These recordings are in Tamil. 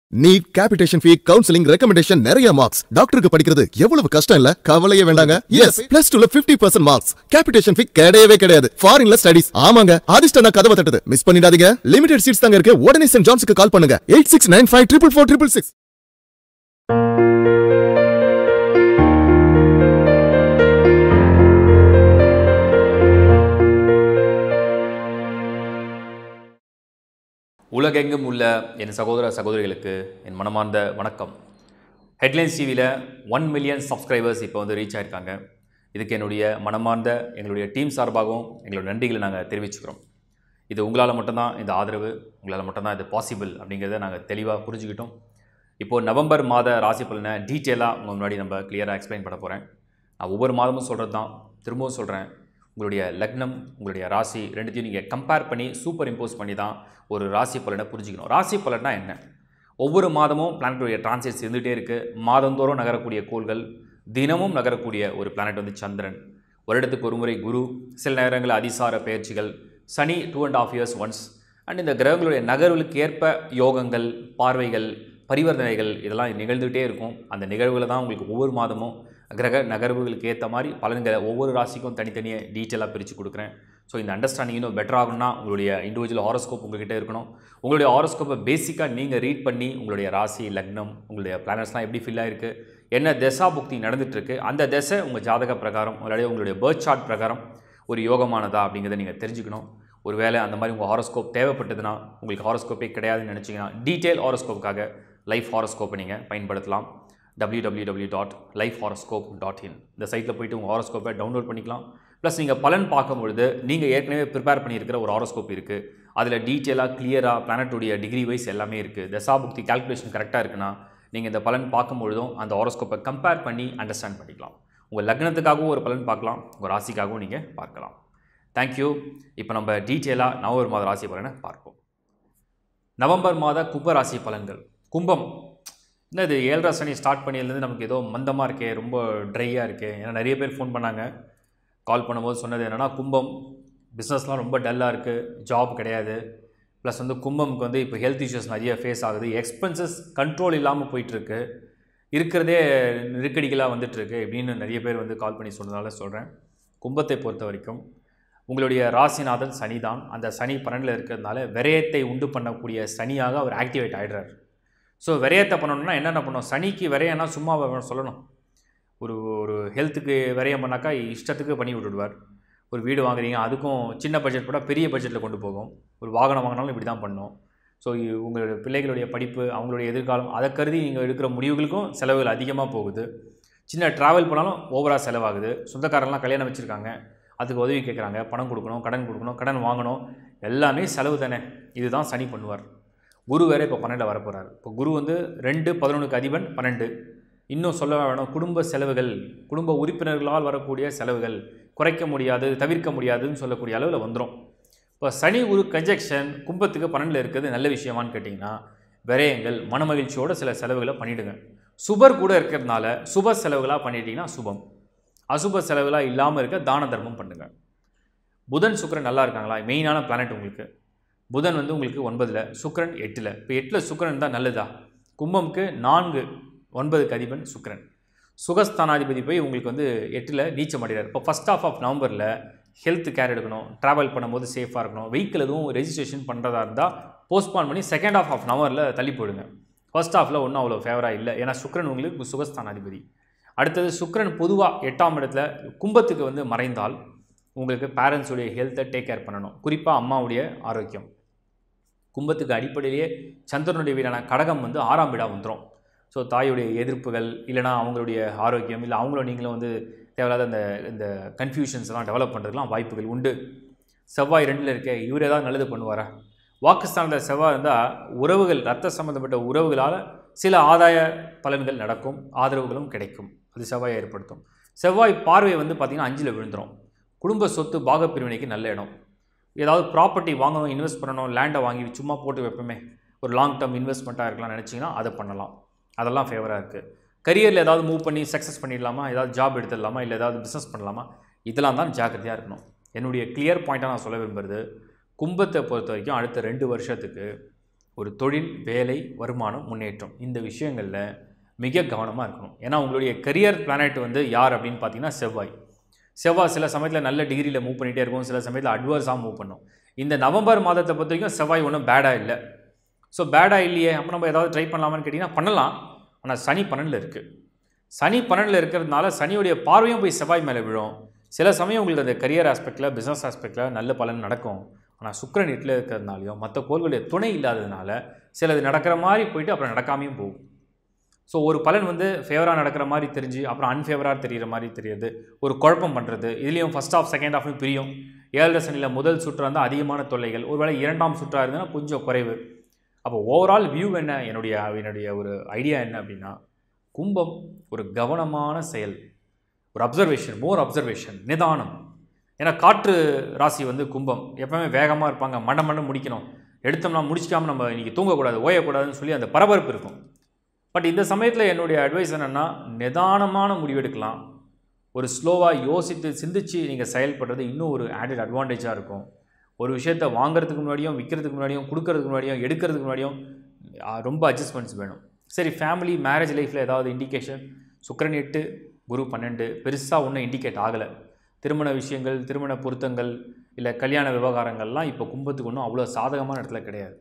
NEET capitation fee counselling recommendation நிறைய மார்க்ஸ் டாக்டருக்கு படிக்கிறது எவ்வளவு கஷ்டம் இல்ல கவலையே வேண்டாங்க எஸ் பிளஸ் டூல 50% பர்சன்ட் மார்க்ஸ் கேபிடேஷன் ஃபீ கிடையவே கிடையாது ஃபாரின்ல ஸ்டடிஸ் ஆமாங்க அதிர்ஷ்டம் நான் கதவை தட்டுது மிஸ் பண்ணிடாதீங்க லிமிடெட் சீட்ஸ் தாங்க இருக்கு உடனே சென்ட் ஜான்ஸுக்கு கால் பண்ணுங்க eight six nine five triple four triple six உலகெங்கும் உள்ள என் சகோதர சகோதரிகளுக்கு என் மனமார்ந்த வணக்கம் ஹெட்லைன்ஸ் டிவியில் ஒன் மில்லியன் சப்ஸ்கிரைபர்ஸ் இப்போ வந்து ரீச் ஆயிருக்காங்க இதுக்கு என்னுடைய மனமார்ந்த எங்களுடைய டீம் சார்பாகவும் எங்களோட நன்றிகளை நாங்கள் தெரிவிச்சுக்கிறோம் இது உங்களால் மட்டும்தான் இந்த ஆதரவு உங்களால் மட்டும்தான் இது பாசிபிள் அப்படிங்கிறத நாங்கள் தெளிவாக புரிஞ்சுக்கிட்டோம் இப்போது நவம்பர் மாத ராசி பலனை டீட்டெயிலாக உங்கள் முன்னாடி நம்ம கிளியராக எக்ஸ்பிளைன் பண்ண போகிறேன் நான் ஒவ்வொரு மாதமும் சொல்கிறது தான் திரும்பவும் சொல்கிறேன் உங்களுடைய லக்னம் உங்களுடைய ராசி ரெண்டுத்தையும் நீங்கள் கம்பேர் பண்ணி சூப்பர் இம்போஸ் பண்ணி தான் ஒரு ராசி பலனை புரிஞ்சுக்கணும் ராசி பலன்னா என்ன ஒவ்வொரு மாதமும் பிளானட்டுடைய டிரான்சிட்ஸ் இருந்துகிட்டே இருக்குது மாதந்தோறும் நகரக்கூடிய கோள்கள் தினமும் நகரக்கூடிய ஒரு பிளானட் வந்து சந்திரன் வருடத்துக்கு ஒரு முறை குரு சில நேரங்களில் அதிசார பயிற்சிகள் Shani two and half years once and இந்த கிரகங்களுடைய நகர்வுகளுக்கு ஏற்ப யோகங்கள் பார்வைகள் பரிவர்த்தனைகள் இதெல்லாம் நிகழ்ந்துகிட்டே இருக்கும் அந்த நிகழ்வுகளை தான் உங்களுக்கு ஒவ்வொரு மாதமும் கிரக நகர்வுகளுக்கு ஏற்ற மாதிரி பலன்களை ஒவ்வொரு ராசிக்கும் தனித்தனியாக டீட்டெயிலாக பிரித்து கொடுக்குறேன் ஸோ இந்த அண்டர்ஸ்டாண்டிங் இன்னும் பெட்டர் ஆகணும்னா உங்களுடைய இண்டிவிஜுவல் ஹாரோஸ்கோப் உங்ககிட்ட இருக்கணும் உங்களுடைய ஹாரோஸ்கோப்பை பேசிக்காக நீங்கள் ரீட் பண்ணி உங்களுடைய ராசி லக்னம் உங்களுடைய பிளானட்ஸ்லாம் எப்படி ஃபில் ஆயிருக்கு என்ன தசா புக்தி நடந்துகிட்ருக்கு அந்த தசை உங்கள் ஜாதக பிரகாரம் உங்களுடைய உங்களுடைய பேர்த் சார்ட் பிரகாரம் ஒரு யோகமானதா அப்படிங்கிறத நீங்கள் தெரிஞ்சுக்கணும் ஒருவேளை அந்த மாதிரி உங்கள் ஹாரோஸ்கோப் தேவைப்பட்டதுன்னா உங்களுக்கு ஹாரோஸ்கோப்பே கிடையாதுன்னு நினச்சிங்கன்னா டீட்டெயில் ஹாரோஸ்கோப்புக்காக லைஃப் ஹாரோஸ்கோப்பை நீங்கள் பயன்படுத்தலாம் www.lifehoroscope.in dot life horoscope dot in இந்த சைட்டில் போயிட்டு உங்கள் ஹாரோஸ்கோப்பை டவுன்லோட் பண்ணிக்கலாம் ப்ளஸ் நீங்கள் பலன் பார்க்கும்பொழுது நீங்கள் ஏற்கனவே ப்ரிப்பேர் பண்ணியிருக்கிற ஒரு ஹாரோஸ்கோப் இருக்குது அதில் டீட்டெயிலாக கிளியராக பிளானட்டுடைய டிகிரி வைஸ் எல்லாமே இருக்குது தசாபுக்தி கால்குலேஷன் கரெக்டாக இருக்குன்னா நீங்கள் இந்த பலன் பார்க்கும்பொழுதும் அந்த ஹாரோஸ்கோப்பை கம்பேர் பண்ணி அண்டர்ஸ்டாண்ட் பண்ணிக்கலாம் உங்கள் லக்னத்துக்காகவும் ஒரு பலன் பார்க்கலாம் உங்கள் ராசிக்காகவும் நீங்கள் பார்க்கலாம் தேங்க்யூ இப்போ நம்ம டீட்டெயிலாக நவம்பர் மாத ராசி பலனை பார்ப்போம் நவம்பர் மாத கும்ப ராசி பலன்கள் கும்பம் என்ன இது ஏழரை சனி ஸ்டார்ட் பண்ணியிலேருந்து நமக்கு ஏதோ மந்தமாக இருக்கே ரொம்ப ட்ரையாக இருக்கே ஏன்னா நிறைய பேர் ஃபோன் பண்ணாங்க கால் பண்ணும்போது சொன்னது என்னென்னா கும்பம் பிஸ்னஸ்லாம் ரொம்ப டல்லாக இருக்குது ஜாப் கிடையாது ப்ளஸ் வந்து கும்பமுக்கு வந்து இப்போ ஹெல்த் இஷ்யூஸ் நிறைய ஃபேஸ் ஆகுது எக்ஸ்பென்சஸ் கண்ட்ரோல் இல்லாமல் போயிட்டுருக்கு இருக்கிறதே நெருக்கடிகளாக வந்துட்டுருக்கு இப்படின்னு நிறைய பேர் வந்து கால் பண்ணி சொன்னதால சொல்கிறேன் கும்பத்தை பொறுத்த வரைக்கும் உங்களுடைய ராசிநாதன் சனி தான் அந்த சனி பன்னெண்டில் இருக்கிறதுனால விரயத்தை உண்டு பண்ணக்கூடிய சனியாக அவர் ஆக்டிவேட் ஆகிடுறார் ஸோ விரயத்தை பண்ணணும்னா என்னென்ன பண்ணணும் சனிக்கு விரயம்னா சும்மா சொல்லணும் ஒரு ஒரு ஹெல்த்துக்கு விரயம் பண்ணாக்கா இஷ்டத்துக்கு பண்ணி விட்டுடுவார் ஒரு வீடு வாங்குறீங்க அதுக்கும் சின்ன பட்ஜெட் கூட பெரிய பட்ஜெட்டில் கொண்டு போகும் ஒரு வாகனம் வாங்கினாலும் இப்படி தான் பண்ணும் ஸோ உங்களுடைய பிள்ளைகளுடைய படிப்பு அவங்களுடைய எதிர்காலம் அதை கருதி நீங்கள் எடுக்கிற முடிவுகளுக்கும் செலவுகள் அதிகமாக போகுது சின்ன ட்ராவல் பண்ணாலும் ஓவராக செலவாகுது சொந்தக்காரங்களாம் கல்யாணம் வச்சுருக்காங்க அதுக்கு உதவி கேட்குறாங்க பணம் கொடுக்கணும் கடன் கொடுக்கணும் கடன் வாங்கணும் எல்லாமே செலவு தானே இதுதான் சனி பண்ணுவார் குரு வேறு இப்போ பன்னெண்டில் வரப்போகிறார் இப்போ குரு வந்து ரெண்டு பதினொன்றுக்கு அதிபன் பன்னெண்டு இன்னும் சொல்ல வேணும் குடும்ப செலவுகள் குடும்ப உறுப்பினர்களால் வரக்கூடிய செலவுகள் குறைக்க முடியாது தவிர்க்க முடியாதுன்னு சொல்லக்கூடிய அளவில் வந்துடும் இப்போ சனி குரு கன்ஜெக்ஷன் கும்பத்துக்கு பன்னெண்டில் இருக்கிறது நல்ல விஷயமான்னு கேட்டிங்கன்னா விரயங்கள் மனமகிழ்ச்சியோட சில செலவுகளை பண்ணிவிடுங்க சுபர் கூட இருக்கிறதுனால சுப செலவுகளாக பண்ணிட்டீங்கன்னா சுபம் அசுப செலவுகளாக இல்லாமல் இருக்க தான தர்மம் பண்ணுங்கள் புதன் சுக்கரன் நல்லா இருக்காங்களா மெயினான பிளானட் உங்களுக்கு புதன் வந்து உங்களுக்கு ஒன்பதில் சுக்கரன் எட்டில் இப்போ எட்டில் சுக்கரன் தான் நல்லதா கும்பம்க்கு நான்கு ஒன்பதுக்கு அதிபன் சுக்கரன் சுகஸ்தானாதிபதி போய் உங்களுக்கு வந்து எட்டில் நீச்சம் அடைகிறார் இப்போ ஃபஸ்ட் ஆஃப் ஆஃப் நவம்பரில் ஹெல்த் கேர் எடுக்கணும் ட்ராவல் பண்ணும்போது சேஃபாக இருக்கணும் வெஹிக்கிள் எதுவும் ரெஜிஸ்ட்ரேஷன் பண்ணுறதா இருந்தால் போஸ்ட்பான் பண்ணி செகண்ட் ஆஃப் ஆஃப் நவம்பரில் தள்ளி போயிடுங்க ஃபர்ஸ்ட் ஆஃபில் ஒன்றும் அவ்வளோ ஃபேவராக இல்லை ஏன்னா சுக்கரன் உங்களுக்கு சுகஸ்தானாதிபதி அடுத்தது சுக்கரன் பொதுவாக எட்டாம் இடத்துல கும்பத்துக்கு வந்து மறைந்தால் உங்களுக்கு பேரண்ட்ஸுடைய ஹெல்த்தை டேக் கேர் பண்ணணும் குறிப்பாக அம்மாவுடைய ஆரோக்கியம் கும்பத்துக்கு அடிப்படையிலேயே சந்திரனுடைய வீடான கடகம் வந்து ஆறாம் வீடாக வந்துடும் ஸோ தாயுடைய எதிர்ப்புகள் இல்லைனா அவங்களுடைய ஆரோக்கியம் இல்லை அவங்களும் நீங்களும் வந்து தேவையில்லாத அந்த இந்த கன்ஃபியூஷன்ஸ்லாம் டெவலப் பண்ணுறதுலாம் வாய்ப்புகள் உண்டு செவ்வாய் ரெண்டில் இருக்க இவர் ஏதாவது நல்லது பண்ணுவாரா வாக்குஸ்தானத்தில் செவ்வாய் இருந்தால் உறவுகள் ரத்த சம்மந்தப்பட்ட உறவுகளால் சில ஆதாய பலன்கள் நடக்கும் ஆதரவுகளும் கிடைக்கும் அது செவ்வாயை ஏற்படுத்தும் செவ்வாய் பார்வை வந்து பார்த்திங்கன்னா அஞ்சில் விழுந்துடும் குடும்ப சொத்து பாகப்பிரிவினைக்கு நல்ல இடம் ஏதாவது ப்ராப்பர்ட்டி வாங்கணும் இன்வெஸ்ட் பண்ணணும் லேண்டை வாங்கி சும்மா போட்டு வைப்போமே ஒரு லாங் டேர்ம் இன்வெஸ்ட்மெண்ட்டாக இருக்கலாம் நினச்சிங்கன்னா அதை பண்ணலாம் அதெல்லாம் ஃபேவராக இருக்குது கரியரில் ஏதாவது மூவ் பண்ணி சக்ஸஸ் பண்ணிடலாமா ஏதாவது ஜாப் எடுத்துடலாமா இல்லை ஏதாவது பிஸ்னஸ் பண்ணலாமா இதெல்லாம் தான் ஜாக்கிரதையாக இருக்கணும் என்னுடைய கிளியர் பாயிண்ட்டாக நான் சொல்ல விரும்புகிறது கும்பத்தை பொறுத்த வரைக்கும் அடுத்த ரெண்டு வருஷத்துக்கு ஒரு தொழில் வேலை வருமானம் முன்னேற்றம் இந்த விஷயங்களில் மிக கவனமாக இருக்கணும் ஏன்னா உங்களுடைய கரியர் பிளானட் வந்து யார் அப்படின்னு பார்த்தீங்கன்னா செவ்வாய் செவ்வாய் சில சமயத்தில் நல்ல டிகிரியில் மூவ் பண்ணிகிட்டே இருக்கும் சில சமயத்தில் அட்வர்ஸாக மூவ் பண்ணும் இந்த நவம்பர் மாதத்தை பொறுத்த வரைக்கும் செவ்வாய் ஒன்றும் பேடாக இல்லை ஸோ பேடாக இல்லையே அப்போ நம்ம ஏதாவது ட்ரை பண்ணலாமான்னு கேட்டிங்கன்னா பண்ணலாம் ஆனால் சனி பன்னெண்டில் இருக்குது சனி பன்னெண்டில் இருக்கிறதுனால சனியுடைய பார்வையும் போய் செவ்வாய் மேலே விழும் சில சமயம் உங்களுக்கு அந்த கரியர் ஆஸ்பெக்டில் பிஸ்னஸ் ஆஸ்பெக்டில் நல்ல பலன் நடக்கும் ஆனால் சுக்கிரன் வீட்டில் இருக்கிறதுனாலையும் மற்ற கோள்களுடைய துணை இல்லாததுனால சிலது நடக்கிற மாதிரி போயிட்டு அப்புறம் நடக்காமையும் போகும் ஸோ ஒரு பலன் வந்து ஃபேவராக நடக்கிற மாதிரி தெரிஞ்சு அப்புறம் அன்ஃபேவராக தெரிகிற மாதிரி தெரியுது ஒரு குழப்பம் பண்ணுறது இதுலேயும் ஃபஸ்ட் ஆஃப் செகண்ட் ஆஃப்னு பிரியும் ஏழரை சனியில் முதல் சுற்று இருந்தால் அதிகமான தொல்லைகள் ஒருவேளை இரண்டாம் சுற்றாக இருந்ததுன்னா கொஞ்சம் குறைவு அப்போ ஓவரால் வியூ என்ன என்னுடைய என்னுடைய ஒரு ஐடியா என்ன அப்படின்னா கும்பம் ஒரு கவனமான செயல் ஒரு அப்சர்வேஷன் மோர் அப்சர்வேஷன் நிதானம் ஏன்னா காற்று ராசி வந்து கும்பம் எப்பவுமே வேகமாக இருப்பாங்க மண்ட மண்ட முடிக்கணும் எடுத்தோம்னா முடிச்சிக்காம நம்ம இன்றைக்கி தூங்கக்கூடாது ஓயக்கூடாதுன்னு சொல்லி அந்த பரபரப்பு இருக்கும் பட் இந்த சமயத்தில் என்னுடைய அட்வைஸ் என்னென்னா நிதானமான முடிவெடுக்கலாம் ஒரு ஸ்லோவாக யோசித்து சிந்திச்சு நீங்கள் செயல்படுறது இன்னும் ஒரு ஆடட் அட்வான்டேஜாக இருக்கும் ஒரு விஷயத்தை வாங்குறதுக்கு முன்னாடியும் விற்கிறதுக்கு முன்னாடியும் கொடுக்கறதுக்கு முன்னாடியும் எடுக்கிறதுக்கு முன்னாடியும் ஆ, ரொம்ப அட்ஜஸ்ட்மெண்ட்ஸ் வேணும் சரி ஃபேமிலி மேரேஜ் லைஃப்பில் ஏதாவது இண்டிகேஷன் சுக்கிரன் எட்டு குரு பன்னெண்டு பெருசாக ஒன்றும் இண்டிகேட் ஆகலை திருமண விஷயங்கள் திருமண பொருத்தங்கள் இல்லை கல்யாண விவகாரங்கள்லாம் இப்போ கும்பத்துக்கு ஒன்றும் அவ்வளோ சாதகமான இடத்துல கிடையாது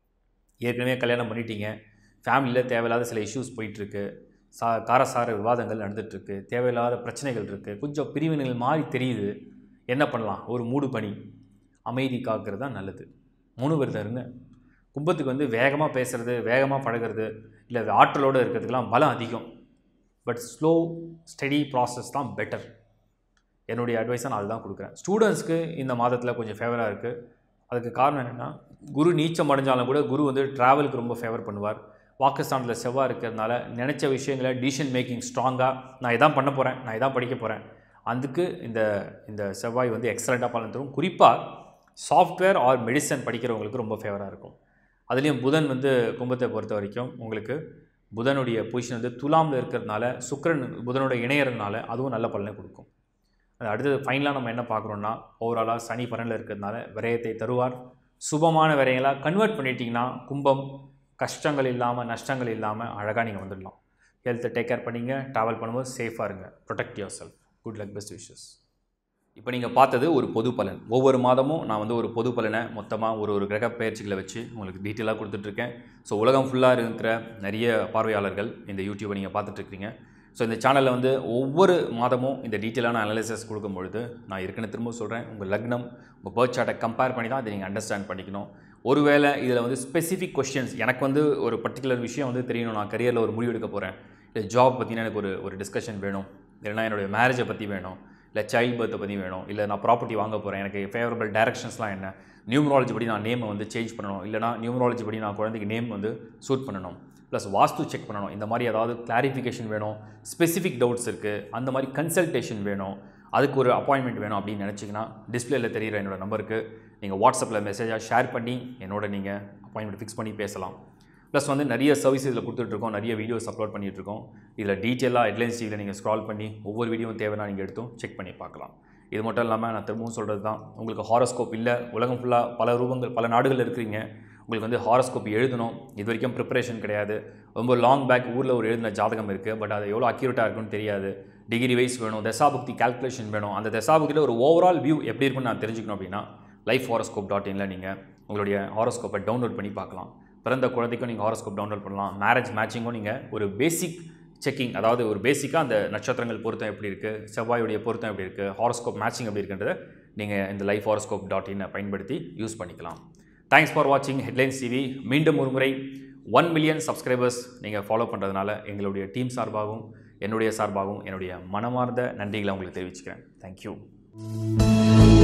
ஏற்கனவே கல்யாணம் பண்ணிட்டீங்க ஃபேமிலியில் தேவையில்லாத சில இஷ்யூஸ் போயிட்டுருக்கு சா காரசார விவாதங்கள் நடந்துகிட்ருக்கு தேவையில்லாத பிரச்சனைகள் இருக்குது கொஞ்சம் பிரிவினைகள் மாதிரி தெரியுது என்ன பண்ணலாம் ஒரு மூடு பணி அமைதி காக்கிறது தான் நல்லது மூணு விரதம் இருங்க கும்பத்துக்கு வந்து வேகமாக பேசுகிறது வேகமாக பழகிறது இல்லை ஆற்றலோடு இருக்கிறதுக்கெல்லாம் பலம் அதிகம் பட் ஸ்லோ ஸ்டடி ப்ராசஸ் தான் பெட்டர் என்னுடைய அட்வைஸாக நான் அதுதான் கொடுக்குறேன் ஸ்டூடெண்ட்ஸ்க்கு இந்த மாதத்தில் கொஞ்சம் ஃபேவராக இருக்குது அதுக்கு காரணம் என்னென்னா குரு நீச்சம் அடைஞ்சாலும் கூட குரு வந்து ட்ராவலுக்கு ரொம்ப ஃபேவர் பண்ணுவார் வாக்குஸ்தானத்தில் செவ்வாய் இருக்கிறதுனால நினச்ச விஷயங்களை டிசிஷன் மேக்கிங் ஸ்ட்ராங்காக நான் இதான் பண்ண போகிறேன் நான் இதான் படிக்க போகிறேன் அதுக்கு இந்த இந்த செவ்வாய் வந்து எக்ஸலண்ட்டாக பலன் தரும் குறிப்பாக சாஃப்ட்வேர் ஆர் மெடிசன் படிக்கிறவங்களுக்கு ரொம்ப ஃபேவராக இருக்கும் அதுலேயும் புதன் வந்து கும்பத்தை பொறுத்த வரைக்கும் உங்களுக்கு புதனுடைய பொசிஷன் வந்து துலாமில் இருக்கிறதுனால சுக்கிரன் புதனோட இணையறதுனால அதுவும் நல்ல பலனை கொடுக்கும் அது அடுத்தது ஃபைனலாக நம்ம என்ன பார்க்குறோன்னா ஓவராலாக சனி பன்னெண்டில் இருக்கிறதுனால விரயத்தை தருவார் சுபமான விரயங்களாக கன்வெர்ட் பண்ணிட்டீங்கன்னா கும்பம் கஷ்டங்கள் இல்லாமல் நஷ்டங்கள் இல்லாமல் அழகாக நீங்கள் வந்துடலாம் ஹெல்த்தை டேக் கேர் பண்ணிங்க ட்ராவல் பண்ணும்போது சேஃபாக இருங்க protect yourself good luck best wishes இப்போ நீங்கள் பார்த்தது ஒரு பொது பலன் ஒவ்வொரு மாதமும் நான் வந்து ஒரு பொது பலனை மொத்தமாக ஒரு ஒரு கிரக பயிற்சிகளை வச்சு உங்களுக்கு டீட்டெயிலாக கொடுத்துட்ருக்கேன் ஸோ உலகம் ஃபுல்லாக இருக்கிற நிறைய பார்வையாளர்கள் இந்த யூடியூப்பை நீங்கள் பார்த்துட்ருக்கீங்க ஸோ இந்த சேனலில் வந்து ஒவ்வொரு மாதமும் இந்த டீட்டெயிலான அனாலிசிஸ் கொடுக்கும் பொழுது நான் ஏற்கனவே திரும்ப சொல்கிறேன் உங்கள் லக்னம் உங்கள் பேர்த் சார்ட்டை கம்பேர் பண்ணி தான் அதை நீங்கள் அண்டர்ஸ்டாண்ட் பண்ணிக்கணும் ஒருவேளை இதில் வந்து ஸ்பெசிஃபிக் கொஷின்ஸ் எனக்கு வந்து ஒரு பர்டிகுலர் விஷயம் வந்து தெரியணும் நான் கரியரில் ஒரு முடிவு எடுக்க போகிறேன் இல்லை ஜாப் பற்றின எனக்கு ஒரு ஒரு டிஸ்கஷன் வேணும் இல்லைனா என்னுடைய மேரேஜை பற்றி வேணும் இல்லை சைல்ட் பர்த்தை பற்றி வேணும் இல்லை நான் ப்ராப்பர்ட்டி வாங்க போகிறேன் எனக்கு ஃபேவரபிள் டைரக்ஷன்ஸ்லாம் என்ன நியூமராலஜி படி நான் நேமை வந்து சேஞ்ச் பண்ணணும் இல்லைனா நியூமராலஜி படி நான் குழந்தைக்கு நேம் வந்து சூட் பண்ணணும் ப்ளஸ் வாஸ்து செக் பண்ணணும் இந்த மாதிரி ஏதாவது கிளாரிஃபிகேஷன் வேணும் ஸ்பெசிஃபிக் டவுட்ஸ் இருக்குது அந்த மாதிரி கன்சல்டேஷன் வேணும் அதுக்கு ஒரு அப்பாயின்மெண்ட் வேணும் அப்படின்னு நினச்சிங்கன்னா டிஸ்பிளேல தெரிகிற என்னோட நம்பருக்கு நீங்கள் வாட்ஸ்அப்பில் மெசேஜாக ஷேர் பண்ணி என்னோட நீங்கள் அப்பாயின்மெண்ட் ஃபிக்ஸ் பண்ணி பேசலாம் ப்ளஸ் வந்து நிறைய சர்வீஸ் இதில் கொடுத்துட்ருக்கோம் நிறைய வீடியோஸ் அப்லோட் பண்ணிகிட்ருக்கோம் இதில் டீட்டெயிலாக ஹெட்லைன்ஸ் டிவியில் நீங்கள் ஸ்க்ரால் பண்ணி ஒவ்வொரு வீடியோவும் தேவைன்னா நீங்கள் எடுத்தும் செக் பண்ணி பார்க்கலாம் இது மட்டும் இல்லாமல் நான் திரும்பவும் சொல்கிறது தான் உங்களுக்கு ஹாரோஸ்கோப் இல்லை உலகம் ஃபுல்லாக பல ரூபங்கள் பல நாடுகளில் இருக்கிறீங்க உங்களுக்கு வந்து ஹாரோஸ்கோப் எழுதணும் இது வரைக்கும் ப்ரிப்பரேஷன் கிடையாது ரொம்ப லாங் பேக் ஊரில் ஒரு எழுதின ஜாதகம் இருக்குது பட் அது எவ்வளோ அக்யூரேட்டாக இருக்குன்னு தெரியாது டிகிரி வைஸ் வேணும் தசாபுக்தி கால்குலேஷன் வேணும் அந்த தசாபுக்தியில் ஒரு ஓவரால் வியூ எப்படி இருக்குன்னு நான் தெரிஞ்சுக்கணும் அப்படின்னா லைஃப் ஹாரோஸ்கோப் டாட் இனில் நீங்கள் உங்களுடைய ஹாரோஸ்கோப்பை டவுன்லோட் பண்ணி பார்க்கலாம் பிறந்த குழந்தைக்கும் நீங்கள் ஹாரோஸ்கோப் டவுன்லோட் பண்ணலாம் மேரேஜ் மேட்சிங்கும் நீங்கள் ஒரு பேசிக் செக்கிங் அதாவது ஒரு பேசிக்காக அந்த நட்சத்திரங்கள் பொருத்தம் எப்படி இருக்குது செவ்வாயுடைய பொருத்தம் எப்படி இருக்குது ஹாரோஸ்கோப் மேட்சிங் எப்படி இருக்குன்றதை நீங்கள் இந்த லைஃப் ஹாரோஸ்கோப் டாட் இனை பயன்படுத்தி யூஸ் பண்ணிக்கலாம் தேங்க்ஸ் ஃபார் வாட்சிங் ஹெட்லைன்ஸ் டிவி மீண்டும் ஒரு முறை ஒன் மில்லியன் சப்ஸ்கிரைபர்ஸ் நீங்கள் ஃபாலோ பண்ணுறதுனால எங்களுடைய டீம் சார்பாகவும் என்னுடைய சார்பாகவும் என்னுடைய மனமார்ந்த நன்றிகளை உங்களுக்கு தெரிவிச்சுக்கிறேன் தேங்க்யூ